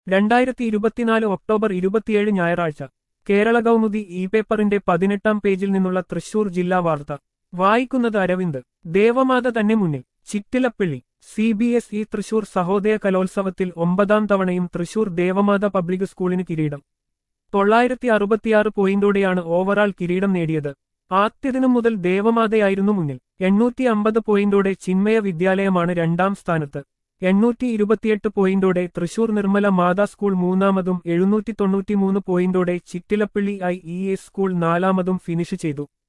രണ്ടായിരത്തി ഇരുപത്തിനാല് ഒക്ടോബർ ഇരുപത്തിയേഴ് ഞായറാഴ്ച കേരള കൗമുദി ഇ പേപ്പറിന്റെ പതിനെട്ടാം പേജിൽ നിന്നുള്ള തൃശൂർ ജില്ലാ വാർത്ത വായിക്കുന്നത് അരവിന്ദ് ദേവമാത തന്നെ മുന്നിൽ Chittilappally C B S E Thrissur Sahodaya കലോത്സവത്തിൽ ഒമ്പതാം തവണയും തൃശൂർ ദേവമാത പബ്ലിക് സ്കൂളിന് കിരീടം തൊള്ളായിരത്തി അറുപത്തിയാറ് പോയിന്റോടെയാണ് ഓവറാൾ കിരീടം നേടിയത് ആദ്യദിനം മുതൽ ദേവമാതയായിരുന്നു മുന്നിൽ എണ്ണൂറ്റി അമ്പത് പോയിന്റോടെ ചിന്മയ വിദ്യാലയമാണ് രണ്ടാം സ്ഥാനത്ത് എണ്ണൂറ്റി ഇരുപത്തിയെട്ട് പോയിന്റോടെ തൃശൂർ നിർമ്മല മാതാ സ്കൂൾ മൂന്നാമതും എഴുന്നൂറ്റി തൊണ്ണൂറ്റിമൂന്ന് പോയിന്റോടെ Chittilappally I E S school നാലാമതും ഫിനിഷ് ചെയ്തു